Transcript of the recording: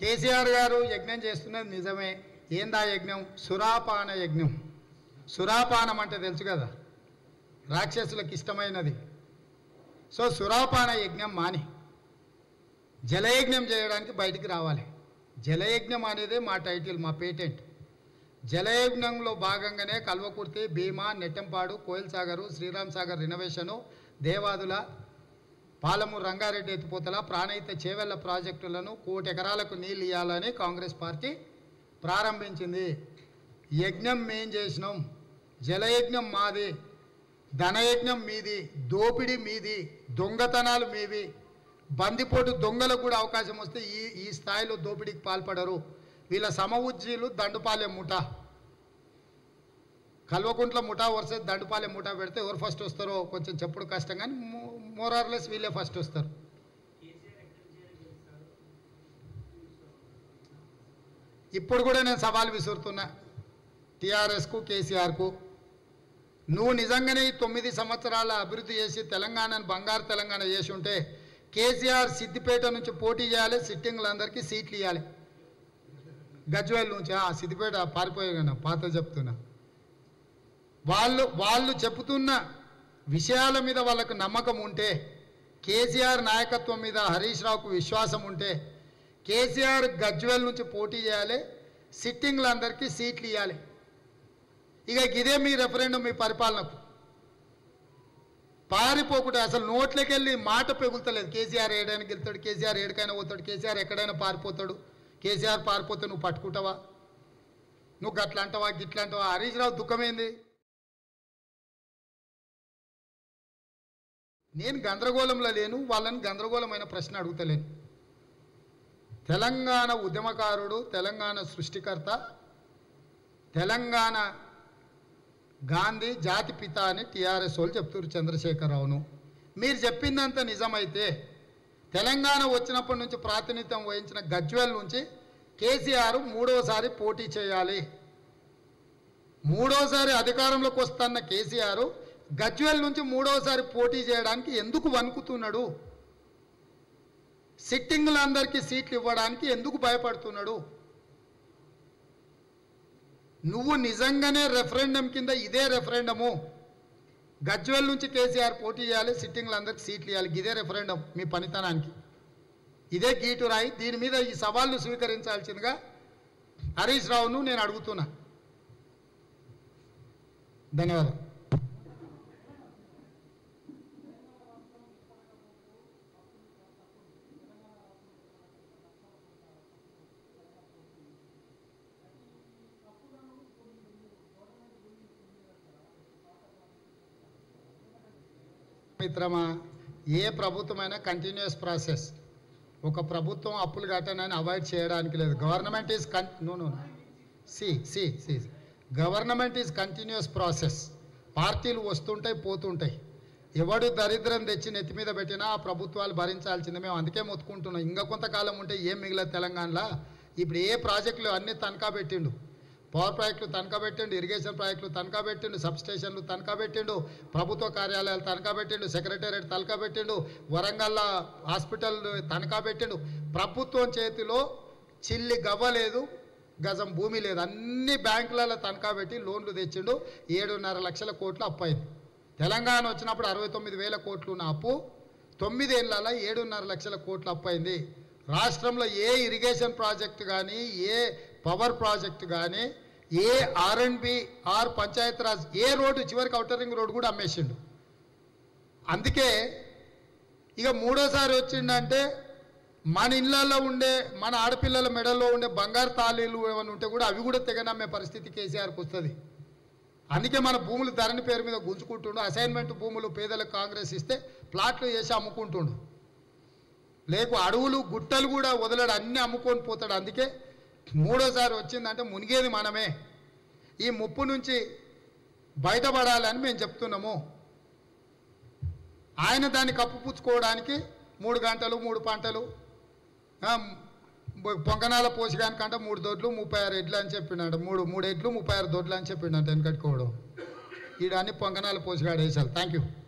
కేసీఆర్ గారు యజ్ఞం చేస్తున్నది నిజమే ఏందా యజ్ఞం సురాపాన యజ్ఞం సురాపానం అంటే తెలుసు కదా రాక్షసులకు ఇష్టమైనది సో సురాపాన యజ్ఞం మాని జలయజ్ఞం చేయడానికి బయటికి రావాలి జలయజ్ఞం అనేదే మా టైటిల్ మా పేటెంట్ జలయజ్ఞంలో భాగంగానే కల్వకుర్తి భీమా నెట్టంపాడు కోయిల్ సాగరు శ్రీరామ్ సాగర్ రినోవేషను దేవాదుల పాలమూరు రంగారెడ్డి ఎత్తిపోతల ప్రాణహిత చేవెళ్ల ప్రాజెక్టులను కోటి ఎకరాలకు నీళ్ళు ఇవ్వాలని కాంగ్రెస్ పార్టీ ప్రారంభించింది యజ్ఞం మేం చేసినాం జలయజ్ఞం మాది ధనయజ్ఞం మీది దోపిడీ మీది దొంగతనాలు మీవి బందిపోటు దొంగలకు కూడా అవకాశం వస్తే ఈ ఈ స్థాయిలో దోపిడీకి పాల్పడరు వీళ్ళ సమవుజ్జీలు దండుపాలెం ముఠా కల్వకుంట్ల ముఠా వరుస దండుపాలెం ముఠా పెడితే ఎవరు ఫస్ట్ వస్తారో కొంచెం చెప్పుడు కష్టం కానీ మోరార్లెస్ వీళ్ళే ఫస్ట్ వస్తారు ఇప్పుడు కూడా నేను సవాల్ విసురుతున్నా టీఆర్ఎస్కు కేసీఆర్కు నువ్వు నిజంగానే ఈ తొమ్మిది సంవత్సరాల అభివృద్ధి చేసి తెలంగాణను బంగారు తెలంగాణ చేసి ఉంటే కేసీఆర్ సిద్దిపేట నుంచి పోటీ చేయాలి సిట్టింగ్లందరికీ సీట్లు ఇవ్వాలి గజ్వేల్ నుంచి ఆ సిద్దిపేట పారిపోయా పాత చెప్తున్నా వాళ్ళు వాళ్ళు చెబుతున్న విషయాల మీద వాళ్ళకు నమ్మకం ఉంటే కేసీఆర్ నాయకత్వం మీద హరీష్ రావుకు విశ్వాసం ఉంటే కేసీఆర్ గజ్వేల్ నుంచి పోటీ చేయాలి సిట్టింగ్లందరికీ సీట్లు ఇవ్వాలి ఇక ఇదే మీ రెఫరెండం మీ పరిపాలనకు పారిపోకుండా అసలు నోట్లోకి వెళ్ళి మాట పెగులుతలేదు కేసీఆర్ ఏడైనా గెలుతాడు కేసీఆర్ ఏడికైనా పోతాడు కేసీఆర్ ఎక్కడైనా పారిపోతాడు కేసీఆర్ పారిపోతే నువ్వు పట్టుకుంటావా నువ్వు గట్లా అంటావా గిట్లా అంటావా హరీష్ రావు దుఃఖమేంది నేను గందరగోళంలో లేను వాళ్ళని గందరగోళమైన ప్రశ్న అడుగుతలేను తెలంగాణ ఉద్యమకారుడు తెలంగాణ సృష్టికర్త తెలంగాణ గాంధీ జాతి పిత అని టీఆర్ఎస్ వాళ్ళు చెప్తున్నారు చంద్రశేఖరరావును మీరు చెప్పిందంత నిజమైతే తెలంగాణ వచ్చినప్పటి నుంచి ప్రాతినిధ్యం వహించిన గజ్వేల్ నుంచి కేసీఆర్ మూడోసారి పోటీ చేయాలి మూడోసారి అధికారంలోకి వస్తున్న కేసీఆర్ గజ్వేల్ నుంచి మూడోసారి పోటీ చేయడానికి ఎందుకు వణుకుతున్నాడు సిట్టింగ్లందరికీ సీట్లు ఇవ్వడానికి ఎందుకు భయపడుతున్నాడు నువ్వు నిజంగానే రెఫరెండం కింద ఇదే రెఫరెండము గజ్వేల్ నుంచి కేసీఆర్ పోటీ చేయాలి సిట్టింగ్లందరికీ సీట్లు ఇవ్వాలి ఇదే రెఫరెండం మీ పనితనానికి ఇదే గీటు రాయి దీని మీద ఈ సవాళ్ళు స్వీకరించాల్సిందిగా హరీష్ రావును నేను అడుగుతున్నా ధన్యవాదాలు మిత్రమా ఏ ప్రభుత్వమైనా కంటిన్యూస్ ప్రాసెస్ ఒక ప్రభుత్వం అప్పులు కట్టనని అవాయిడ్ చేయడానికి లేదు government is con no no see see see government is continuous process పార్టీలు వస్తుంటాయి పోతుంటాయి ఎవడు దరిద్రం తెచ్చి నెత్తి మీద పెట్టినా ఆ ప్రభుత్వాలు భరించాల్సిందే మేము అందుకే మొత్తుకుంటున్నాం ఇంకా కొంతకాలం ఉంటే ఏం మిగలదు తెలంగాణలో ఇప్పుడు ఏ ప్రాజెక్టులు అన్నీ తనఖా పెట్టిండు పవర్ ప్రాజెక్టులు తనఖా పెట్టిండు ఇరిగేషన్ ప్రాజెక్టులు తనఖా పెట్టిండు సబ్ స్టేషన్లు తనఖా పెట్టిండు ప్రభుత్వ కార్యాలయాలు తనఖా పెట్టిండు సెక్రటేరియట్ తనఖా పెట్టిండు వరంగల్ హాస్పిటల్ తనఖా పెట్టిండు ప్రభుత్వం చేతిలో చిల్లి గవ్వలేదు గజం భూమి లేదు అన్ని బ్యాంకులలో తనఖా పెట్టి లోన్లు తెచ్చిండు ఏడున్నర లక్షల కోట్లు అప్పు అయింది తెలంగాణ వచ్చినప్పుడు అరవై తొమ్మిది వేల కోట్లు ఉన్న అప్పు తొమ్మిదేళ్లలో ఏడున్నర లక్షల కోట్లు అప్పు అయింది రాష్ట్రంలో ఏ ఇరిగేషన్ ప్రాజెక్టు కానీ ఏ పవర్ ప్రాజెక్టు కానీ ఏ R and B or Panchayati Raj ఏ రోడ్డు చివరికి అవుటర్ రింగ్ రోడ్డు కూడా అమ్మేసిండు అందుకే ఇక మూడోసారి వచ్చిండంటే మన ఇళ్ళల్లో ఉండే మన ఆడపిల్లల మెడల్లో ఉండే బంగారు తాళీలు ఏమైనా ఉంటే కూడా అవి కూడా తెగనమ్మే పరిస్థితి కేసీఆర్కి వస్తుంది అందుకే మన భూములు ధరణి పేరు మీద గుంజుకుంటుండు అసైన్మెంట్ భూములు పేదలకు కాంగ్రెస్ ఇస్తే ప్లాట్లు వేసి అమ్ముకుంటుండు లేకు అడవులు గుట్టలు కూడా వదలడు అన్నీ అమ్ముకొని పోతాడు అందుకే మూడోసారి వచ్చిందంటే మునిగేది మనమే ఈ ముప్పు నుంచి బయటపడాలని మేము చెప్తున్నాము ఆయన దాన్ని కప్పుపుచ్చుకోవడానికి మూడు గంటలు మూడు పంటలు ఆ, బొ- పొంగనాల పోసిగానికంటే మూడు దొడ్లు ముప్పై ఆరు ఎడ్లు అని చెప్పినాడు మూడు మూడు ఎడ్లు ముప్పై ఆరు దొడ్లు అని చెప్పిండంట వెనకట్టుకోవడం ఈడ అన్ని పొంగనాల పోసిగాడు వేసారు థ్యాంక్ యూ